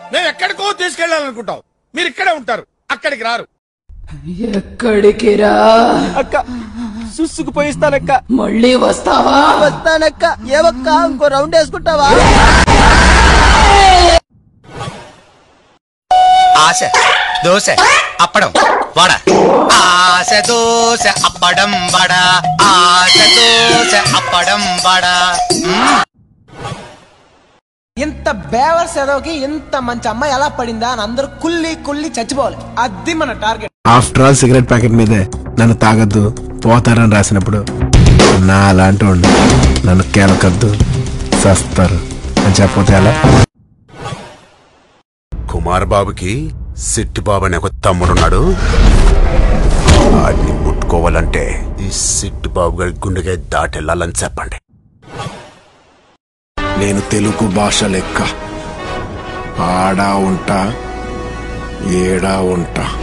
మేము ఎక్కడికో తీసుకెళ్లాలనుకుంటాం మీరు ఇక్కడే ఉంటారు అక్కడికి రారు ఎక్కడికి రా అక్క సుస్సుకు పోయిస్తానక్క మళ్ళీ వస్తావా వస్తానక్క ఏవక్క ఇంకో రౌండ్ వేసుకుంటావా ఆశ దోశ అప్పడం వడ ఆశ దోశ అప్పడం వడ ఆశ దోశ అప్పడం వడ ఇంత బేవర్ సెదవుకి ఇంత మంచి అమ్మాయి ఎలా పడిందా అని అందరూ కుల్లి కుల్లి చచ్చిపోవాలి అది మన target after all cigarette packet మీదే నన్ను తాగొద్దు పోతారని రాసినప్పుడు నా అలాంటి వాడిని నన్ను కేలకద్దు సస్తారు అని చెప్పతే ఎలా కుమార్ బాబుకి సిట్టి బాబు అనే ఒక తమ్ముడున్నాడు వాడిని ముట్టుకోవాలంటే ఈ సిట్టి బాబు గారి గుండెగా దాటెళ్ళాలని చెప్పండి నేను తెలుగు భాష లెక్క ఆడా ఉంటా ఏడా ఉంటా